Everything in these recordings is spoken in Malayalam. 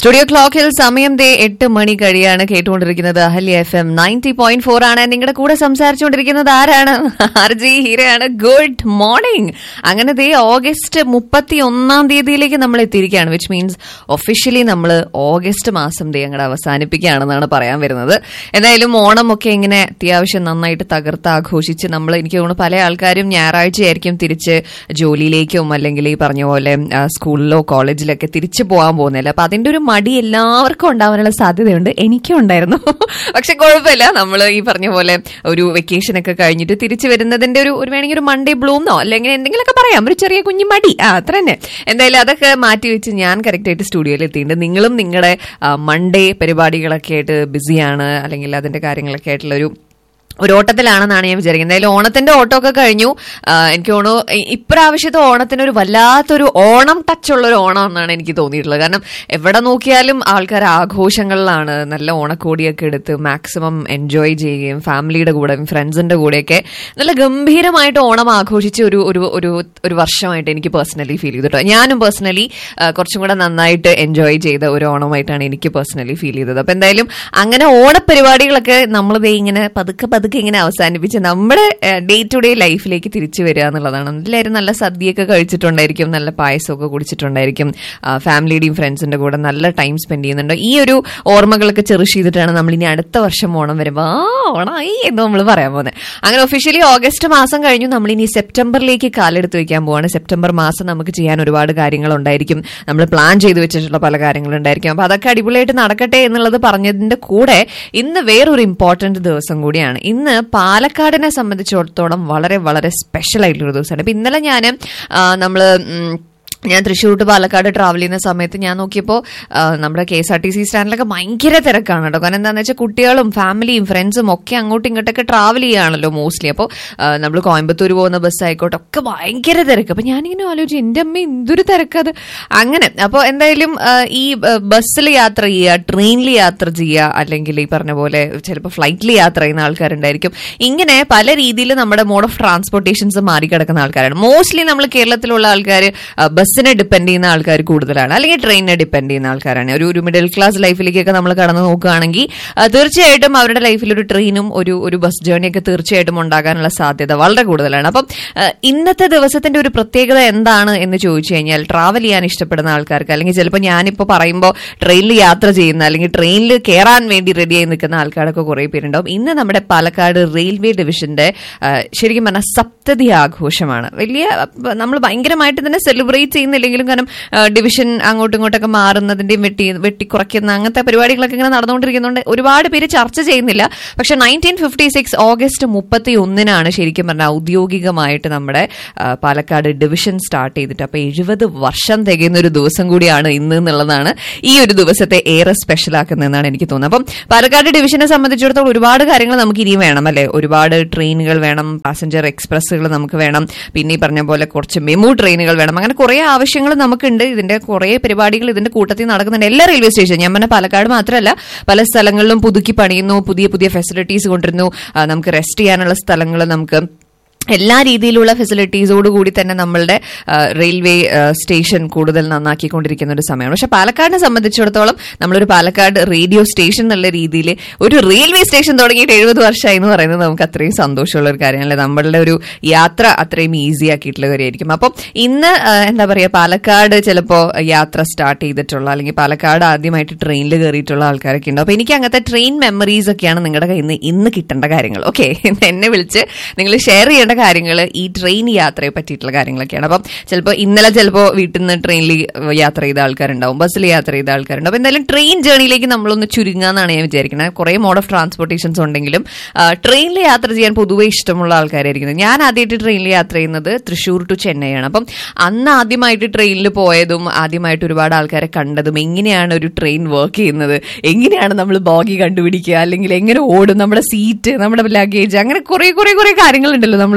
സ്റ്റുഡിയോ ക്ലോക്കിൽ സമയം ദേ എട്ട് മണി കഴിയാണ് കേട്ടുകൊണ്ടിരിക്കുന്നത് Ahalya F M ninety point four ആണ് നിങ്ങളുടെ കൂടെ സംസാരിച്ചുകൊണ്ടിരിക്കുന്നത് ആരാണ് ആർ ജി ഹീരയാണ് ഗുഡ് മോർണിംഗ് അങ്ങനെ ദേ ഓഗസ്റ്റ് മുപ്പത്തി ഒന്നാം തീയതിയിലേക്ക് നമ്മൾ എത്തിയിരിക്കുകയാണ് വിച്ച് മീൻസ് ഒഫീഷ്യലി നമ്മൾ ഓഗസ്റ്റ് മാസം ദേ അങ്ങോട്ട് അവസാനിപ്പിക്കുകയാണെന്നാണ് പറയാൻ വരുന്നത് എന്തായാലും ഓണം ഒക്കെ ഇങ്ങനെ അത്യാവശ്യം നന്നായിട്ട് തകർത്ത് ആഘോഷിച്ച് നമ്മൾ എനിക്ക് തോന്നുന്നു പല ആൾക്കാരും ഞായറാഴ്ചയായിരിക്കും തിരിച്ച് ജോലിയിലേക്കും അല്ലെങ്കിൽ ഈ പറഞ്ഞ പോലെ ആ, സ്കൂളിലോ കോളേജിലൊക്കെ തിരിച്ചു പോകാൻ പോകുന്നില്ല അപ്പൊ അതിന്റെ ഒരു മടി എല്ലാവർക്കും ഉണ്ടാവാനുള്ള സാധ്യതയുണ്ട് എനിക്കും ഉണ്ടായിരുന്നു പക്ഷെ കുഴപ്പമില്ല നമ്മൾ ഈ പറഞ്ഞ പോലെ ഒരു വെക്കേഷൻ ഒക്കെ കഴിഞ്ഞിട്ട് തിരിച്ചു വരുന്നതിന്റെ ഒരു ഒരു വേണമെങ്കിൽ ഒരു മൺഡേ ബ്ലൂന്നോ അല്ലെങ്കിൽ എന്തെങ്കിലുമൊക്കെ പറയാം ഒരു ചെറിയ കുഞ്ഞു മടി ആ അത്ര തന്നെ എന്തായാലും അതൊക്കെ മാറ്റി വെച്ച് ഞാൻ കറക്റ്റ് ആയിട്ട് സ്റ്റുഡിയോയിൽ എത്തിയിട്ടുണ്ട് നിങ്ങളും നിങ്ങളുടെ മൺഡേ പരിപാടികളൊക്കെ ആയിട്ട് ബിസിയാണ് അല്ലെങ്കിൽ അതിന്റെ കാര്യങ്ങളൊക്കെ ആയിട്ടുള്ള ഒരു ഒരു ഓട്ടത്തിലാണെന്നാണ് ഞാൻ വിചാരിക്കുന്നത് എന്തായാലും ഓണത്തിന്റെ ഓട്ടമൊക്കെ കഴിഞ്ഞു ആ, എനിക്ക് തോന്നുന്നു ഇ- ഇപ്രാവശ്യത്തെ ഓണത്തിന് ഒരു വല്ലാത്തൊരു ഓണം ടച്ച് ഉള്ള ഒരു ഓണം എന്നാണ് എനിക്ക് തോന്നിയിട്ടുള്ളത് കാരണം എവിടെ നോക്കിയാലും ആൾക്കാർ ആഘോഷങ്ങളിലാണ് നല്ല ഓണക്കോടിയൊക്കെ എടുത്ത് മാക്സിമം എൻജോയ് ചെയ്യുകയും ഫാമിലിയുടെ കൂടെ ഫ്രണ്ട്സിന്റെ കൂടെയൊക്കെ നല്ല ഗംഭീരമായിട്ട് ഓണം ആഘോഷിച്ച ഒരു ഒരു ഒരു ഒരു വർഷമായിട്ട് എനിക്ക് പേഴ്സണലി ഫീൽ ചെയ്തിട്ടോ ഞാനും പേഴ്സണലി കുറച്ചും കൂടെ നന്നായിട്ട് എൻജോയ് ചെയ്ത ഒരു ഓണമായിട്ടാണ് എനിക്ക് പേഴ്സണലി ഫീൽ ചെയ്തത് അപ്പൊ എന്തായാലും അങ്ങനെ ഓണപരിപാടികളൊക്കെ നമ്മൾ ദേ ഇങ്ങനെ പതുക്കെ പതുക്കെ ഇങ്ങനെ അവസാനിപ്പിച്ച് നമ്മുടെ ഡേ ടു ഡേ ലൈഫിലേക്ക് തിരിച്ചു വരിക എന്നുള്ളതാണ് എല്ലാവരും നല്ല സദ്യയൊക്കെ കഴിച്ചിട്ടുണ്ടായിരിക്കും നല്ല പായസമൊക്കെ കുടിച്ചിട്ടുണ്ടായിരിക്കും ആ, ഫാമിലിയുടെയും ഫ്രണ്ട്സിന്റെ കൂടെ നല്ല ടൈം സ്പെൻഡ് ചെയ്യുന്നുണ്ട് ഈ ഒരു ഓർമ്മകളൊക്കെ ചെറിഷ് ചെയ്തിട്ടാണ് നമ്മൾ ഇനി അടുത്ത വർഷം ഓണം വരുമ്പോൾ ആ ഓണമായി എന്ന് നമ്മൾ പറയാൻ പോകുന്നത് അങ്ങനെ ഒഫീഷ്യലി ഓഗസ്റ്റ് മാസം കഴിഞ്ഞു നമ്മൾ ഇനി സെപ്റ്റംബറിലേക്ക് കാലെടുത്ത് വെക്കാൻ പോവാണ് സെപ്റ്റംബർ മാസം നമുക്ക് ചെയ്യാൻ ഒരുപാട് കാര്യങ്ങളുണ്ടായിരിക്കും നമ്മൾ പ്ലാൻ ചെയ്ത് വെച്ചിട്ടുള്ള പല കാര്യങ്ങളുണ്ടായിരിക്കും അപ്പൊ അതൊക്കെ അടിപൊളിയായിട്ട് നടക്കട്ടെ എന്നുള്ളത് പറഞ്ഞതിന്റെ കൂടെ ഇന്ന് വേറൊരു ഇമ്പോർട്ടന്റ് ദിവസം കൂടിയാണ് ഇന്ന് പാലക്കാടിനെ സംബന്ധിച്ചിടത്തോളം വളരെ വളരെ സ്പെഷ്യൽ ആയിട്ടുള്ള ദിവസമാണ് ഇപ്പൊ ഇന്നലെ ഞാൻ നമ്മള് ഉം, ഞാൻ തൃശ്ശൂർ ടു പാലക്കാട് ട്രാവൽ ചെയ്യുന്ന സമയത്ത് ഞാൻ നോക്കിയപ്പോൾ നമ്മുടെ K S R T C സ്റ്റാൻഡിലൊക്കെ ഭയങ്കര തിരക്കാണ് കേട്ടോ കാരണം എന്താണെന്ന് വെച്ചാൽ കുട്ടികളും ഫാമിലിയും ഫ്രണ്ട്സും ഒക്കെ അങ്ങോട്ടും ഇങ്ങോട്ടൊക്കെ ട്രാവൽ ചെയ്യുകയാണല്ലോ മോസ്റ്റ്ലി അപ്പോൾ നമ്മൾ കോയമ്പത്തൂർ പോകുന്ന ബസ് ആയിക്കോട്ടെ ഒക്കെ ഭയങ്കര തിരക്ക് അപ്പം ഞാനിങ്ങനെ ആലോചിച്ചു എൻ്റെ അമ്മ എന്തൊരു തിരക്കത് അങ്ങനെ അപ്പോൾ എന്തായാലും ആ, ഈ ബസ്സിൽ യാത്ര ചെയ്യുക ട്രെയിനിൽ യാത്ര ചെയ്യുക അല്ലെങ്കിൽ ഈ പറഞ്ഞ പോലെ ചിലപ്പോൾ ഫ്ലൈറ്റിൽ യാത്ര ചെയ്യുന്ന ആൾക്കാരുണ്ടായിരിക്കും ഇങ്ങനെ പല രീതിയിൽ നമ്മുടെ മോഡ് ഓഫ് ട്രാൻസ്പോർട്ടേഷൻസ് മാറിക്കിടക്കുന്ന ആൾക്കാരാണ് മോസ്റ്റ്ലി നമ്മൾ കേരളത്തിലുള്ള ആൾക്കാർ ബസ്സിനെ ഡിപ്പെൻഡ് ചെയ്യുന്ന ആൾക്കാർ കൂടുതലാണ് അല്ലെങ്കിൽ ട്രെയിനിനെ ഡിപ്പെൻഡ് ചെയ്യുന്ന ആൾക്കാരാണ് ഒരു ഒരു മിഡിൽ ക്ലാസ് ലൈഫിലേക്കൊക്കെ നമ്മൾ കടന്നു നോക്കുകയാണെങ്കിൽ ആ, തീർച്ചയായിട്ടും അവരുടെ ലൈഫിൽ ഒരു ട്രെയിനും ഒരു ഒരു ബസ് ജേർണിയൊക്കെ തീർച്ചയായിട്ടും ഉണ്ടാകാനുള്ള സാധ്യത വളരെ കൂടുതലാണ് അപ്പം ആ, ഇന്നത്തെ ദിവസത്തിന്റെ ഒരു പ്രത്യേകത എന്താണ് എന്ന് ചോദിച്ചു കഴിഞ്ഞാൽ ട്രാവൽ ചെയ്യാൻ ഇഷ്ടപ്പെടുന്ന ആൾക്കാർക്ക് അല്ലെങ്കിൽ ചിലപ്പോൾ ഞാനിപ്പോൾ പറയുമ്പോൾ ട്രെയിനിൽ യാത്ര ചെയ്യുന്ന അല്ലെങ്കിൽ ട്രെയിനിൽ കയറാൻ വേണ്ടി റെഡിയായി നിൽക്കുന്ന ആൾക്കാരൊക്കെ കുറേ പേരുണ്ടാവും ഇന്ന് നമ്മുടെ പാലക്കാട് റെയിൽവേ ഡിവിഷന്റെ ആ, ശരിക്കും പറഞ്ഞാൽ സപ്തതി ആഘോഷമാണ് വലിയ നമ്മൾ ഭയങ്കരമായിട്ട് തന്നെ സെലിബ്രേറ്റ് ചെയ്യുന്നില്ലെങ്കിലും കാരണം ആ, ഡിവിഷൻ അങ്ങോട്ടും ഇങ്ങോട്ടൊക്കെ മാറുന്നതിന്റെയും വെട്ടി വെട്ടിക്കുറയ്ക്കുന്ന അങ്ങനത്തെ പരിപാടികളൊക്കെ ഇങ്ങനെ നടന്നുകൊണ്ടിരിക്കുന്നുണ്ട് ഒരുപാട് പേര് ചർച്ച ചെയ്യുന്നില്ല പക്ഷെ നയൻറ്റീൻ ഫിഫ്റ്റി സിക്സ് ഓഗസ്റ്റ് മുപ്പത്തി ഒന്നിനാണ് ശരിക്കും പറഞ്ഞാൽ ഔദ്യോഗികമായിട്ട് നമ്മുടെ ആ, പാലക്കാട് ഡിവിഷൻ സ്റ്റാർട്ട് ചെയ്തിട്ട് അപ്പൊ എഴുപത് വർഷം തികയുന്ന ഒരു ദിവസം കൂടിയാണ് ഇന്ന് എന്നുള്ളതാണ് ഈ ഒരു ദിവസത്തെ ഏറെ സ്പെഷ്യൽ ആക്കുന്നതെന്നാണ് എനിക്ക് തോന്നുന്നത് അപ്പം പാലക്കാട് ഡിവിഷനെ സംബന്ധിച്ചിടത്തോളം ഒരുപാട് കാര്യങ്ങൾ നമുക്ക് ഇനിയും വേണം അല്ലെ ഒരുപാട് ട്രെയിനുകൾ വേണം പാസഞ്ചർ എക്സ്പ്രസ്സുകൾ നമുക്ക് വേണം പിന്നെ ഈ പറഞ്ഞ പോലെ കുറച്ച് മെമു ട്രെയിനുകൾ വേണം അങ്ങനെ കുറെ ആവശ്യങ്ങൾ നമുക്കുണ്ട് ഇതിന്റെ കുറെ പരിപാടികൾ ഇതിന്റെ കൂട്ടത്തിൽ നടക്കുന്നുണ്ട് എല്ലാ റെയിൽവേ സ്റ്റേഷൻ ഞാൻ പറഞ്ഞ പാലക്കാട് മാത്രമല്ല പല സ്ഥലങ്ങളിലും പുതുക്കി പണിയുന്നു പുതിയ പുതിയ ഫെസിലിറ്റീസ് കൊണ്ടിരുന്നു ആ, നമുക്ക് റെസ്റ്റ് ചെയ്യാനുള്ള സ്ഥലങ്ങൾ നമുക്ക് എല്ലാ രീതിയിലുള്ള ഫെസിലിറ്റീസോട് കൂടി തന്നെ നമ്മളുടെ ആ, റെയിൽവേ ആ, സ്റ്റേഷൻ കൂടുതൽ നന്നാക്കിക്കൊണ്ടിരിക്കുന്ന ഒരു സമയമാണ് പക്ഷെ പാലക്കാടിനെ സംബന്ധിച്ചിടത്തോളം നമ്മളൊരു പാലക്കാട് റേഡിയോ സ്റ്റേഷൻ എന്നുള്ള രീതിയിൽ ഒരു റെയിൽവേ സ്റ്റേഷൻ തുടങ്ങിയിട്ട് എഴുപത് വർഷമായി എന്ന് പറയുന്നത് നമുക്ക് അത്രയും സന്തോഷമുള്ള ഒരു കാര്യമല്ലേ നമ്മളുടെ ഒരു യാത്ര അത്രയും ഈസി ആക്കിയിട്ടുള്ള കാര്യമായിരിക്കും അപ്പം ഇന്ന് ആ, എന്താ പറയുക പാലക്കാട് ചിലപ്പോൾ യാത്ര സ്റ്റാർട്ട് ചെയ്തിട്ടുള്ള അല്ലെങ്കിൽ പാലക്കാട് ആദ്യമായിട്ട് ട്രെയിനിൽ കയറിയിട്ടുള്ള ആൾക്കാരൊക്കെ ഉണ്ടാവും അപ്പൊ എനിക്ക് അങ്ങനത്തെ ട്രെയിൻ മെമ്മറീസ് ഒക്കെയാണ് നിങ്ങളുടെ കയ്യിൽ നിന്ന് ഇന്ന് കിട്ടേണ്ട കാര്യങ്ങൾ ഓക്കെ എന്നെ വിളിച്ച് നിങ്ങൾ ഷെയർ ചെയ്യേണ്ട കാര്യങ്ങൾ ഈ ട്രെയിൻ യാത്രയെ പറ്റിയിട്ടുള്ള കാര്യങ്ങളൊക്കെയാണ് അപ്പം ചിലപ്പോൾ ഇന്നലെ ചിലപ്പോൾ വീട്ടിൽ നിന്ന് ട്രെയിനിൽ യാത്ര ചെയ്ത ആൾക്കാരുണ്ടാവും ബസ്സിൽ യാത്ര ചെയ്ത ആൾക്കാരുണ്ടാവും അപ്പൊ എന്തായാലും ട്രെയിൻ ജേണിയിലേക്ക് നമ്മളൊന്ന് ചുരുങ്ങാന്നാണ് ഞാൻ വിചാരിക്കുന്നത് കുറേ മോഡ് ഓഫ് ട്രാൻസ്പോർട്ടേഷൻസ് ഉണ്ടെങ്കിലും ട്രെയിനിൽ യാത്ര ചെയ്യാൻ പൊതുവേ ഇഷ്ടമുള്ള ആൾക്കാരായിരിക്കുന്നത് ഞാൻ ആദ്യമായിട്ട് ട്രെയിനിൽ യാത്ര ചെയ്യുന്നത് തൃശ്ശൂർ ടു ചെന്നൈയാണ് അപ്പം അന്ന് ആദ്യമായിട്ട് ട്രെയിനിൽ പോയതും ആദ്യമായിട്ട് ഒരുപാട് ആൾക്കാരെ കണ്ടതും എങ്ങനെയാണ് ഒരു ട്രെയിൻ വർക്ക് ചെയ്യുന്നത് എങ്ങനെയാണ് നമ്മൾ ബോഗി കണ്ടുപിടിക്കുക അല്ലെങ്കിൽ എങ്ങനെ ഓടും നമ്മുടെ സീറ്റ് നമ്മുടെ ലഗേജ് അങ്ങനെ കുറെ കുറെ കുറെ കാര്യങ്ങളുണ്ടല്ലോ നമ്മൾ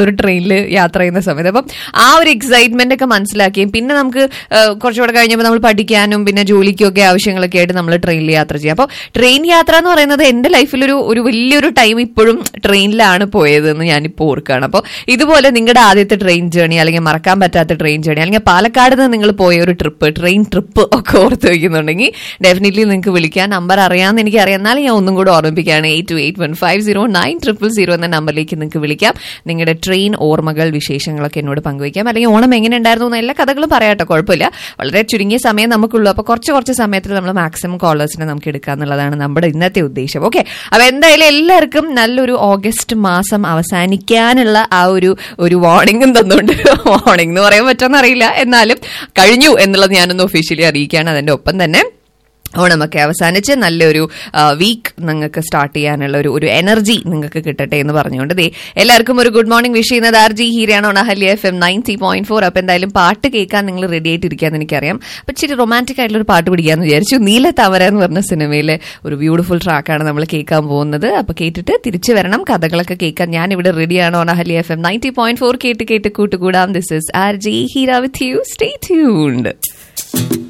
ഒരു ട്രെയിനിൽ യാത്ര ചെയ്യുന്ന സമയത്ത് അപ്പം ആ ഒരു എക്സൈറ്റ്മെന്റ് ഒക്കെ മനസ്സിലാക്കിയും പിന്നെ നമുക്ക് ആ, കുറച്ചുകൂടെ കഴിഞ്ഞപ്പോൾ നമ്മൾ പഠിക്കാനും പിന്നെ ജോലിക്കും ഒക്കെ ആവശ്യങ്ങളൊക്കെ ആയിട്ട് നമ്മൾ ട്രെയിനിൽ യാത്ര ചെയ്യും അപ്പോൾ ട്രെയിൻ യാത്ര എന്ന് പറയുന്നത് എന്റെ ലൈഫിലൊരു ഒരു വലിയൊരു ടൈം ഇപ്പോഴും ട്രെയിനിലാണ് പോയത് എന്ന് ഞാനിപ്പോൾ ഓർക്കുകയാണ് അപ്പോൾ ഇതുപോലെ നിങ്ങളുടെ ആദ്യത്തെ ട്രെയിൻ ജേണി അല്ലെങ്കിൽ മറക്കാൻ പറ്റാത്ത ട്രെയിൻ ജേണി അല്ലെങ്കിൽ പാലക്കാട് നിന്ന് നിങ്ങൾ പോയ ഒരു ട്രിപ്പ് ട്രെയിൻ ട്രിപ്പ് ഒക്കെ ഓർത്ത് വയ്ക്കുന്നുണ്ടെങ്കിൽ ഡെഫിനറ്റ്ലി നിങ്ങൾക്ക് വിളിക്കാൻ നമ്പർ അറിയാമെന്ന് എനിക്ക് അറിയാം എന്നാലും ഞാൻ ഒന്നും കൂടെ ഓർമ്മിപ്പിക്കുകയാണ് eight two eight one five zero nine triple zero എന്ന നമ്പറിലേക്ക് നിങ്ങൾക്ക് വിളിക്കാം നിങ്ങളുടെ ട്രെയിൻ ഓർമ്മകൾ വിശേഷങ്ങളൊക്കെ എന്നോട് പങ്കുവയ്ക്കാം അല്ലെങ്കിൽ ഓണം എങ്ങനെ ഉണ്ടായിരുന്നു എന്ന് എല്ലാ കഥകളും പറയാട്ടോ കുഴപ്പമില്ല വളരെ ചുരുങ്ങിയ സമയം നമുക്കുള്ളൂ അപ്പോൾ കുറച്ച് കുറച്ച് സമയത്തിൽ നമ്മൾ മാക്സിമം കോളേഴ്സിനെ നമുക്ക് എടുക്കുക എന്നുള്ളതാണ് നമ്മുടെ ഇന്നത്തെ ഉദ്ദേശം ഓക്കെ അപ്പൊ എന്തായാലും എല്ലാവർക്കും നല്ലൊരു ഓഗസ്റ്റ് മാസം അവസാനിക്കാനുള്ള ആ ഒരു ഒരു വാർണിംഗും തന്നുകൊണ്ട് വാർണിംഗ് എന്ന് പറയാൻ പറ്റുമെന്ന് അറിയില്ല എന്നാലും കഴിഞ്ഞു എന്നുള്ളത് ഞാനൊന്ന് ഒഫീഷ്യലി അറിയിക്കുകയാണ് അതിന്റെ ഒപ്പം തന്നെ ഓണമൊക്കെ അവസാനിച്ച് നല്ലൊരു വീക്ക് നിങ്ങൾക്ക് സ്റ്റാർട്ട് ചെയ്യാനുള്ള ഒരു ഒരു എനർജി നിങ്ങൾക്ക് കിട്ടട്ടെ എന്ന് പറഞ്ഞുകൊണ്ട് ദേ എല്ലാവർക്കും ഒരു ഗുഡ് മോർണിംഗ് വിഷ് ചെയ്യുന്നത് ആർ ജി ഹീരയാണ് ഓണഹല്യ F M ninety point four അപ്പൊ എന്തായാലും പാട്ട് കേൾക്കാൻ നിങ്ങൾ റെഡി ആയിട്ടിരിക്കാന്ന് എനിക്കറിയാം അപ്പൊ ഇച്ചിരി റൊമാൻറ്റിക് ആയിട്ടുള്ള ഒരു പാട്ട് പിടിക്കാന്ന് വിചാരിച്ചു നീല തവര എന്ന് പറഞ്ഞ സിനിമയിലെ ഒരു ബ്യൂട്ടിഫുൾ ട്രാക്കാണ് നമ്മൾ കേൾക്കാൻ പോകുന്നത് അപ്പൊ കേട്ടിട്ട് തിരിച്ചു വരണം കഥകളൊക്കെ കേൾക്കാൻ ഞാൻ ഇവിടെ റെഡിയാണ് ഓണഹല്യ F M ninety point four കേട്ട് കേട്ട് കൂട്ടുകൂടാം this is R G Heera with you stay tuned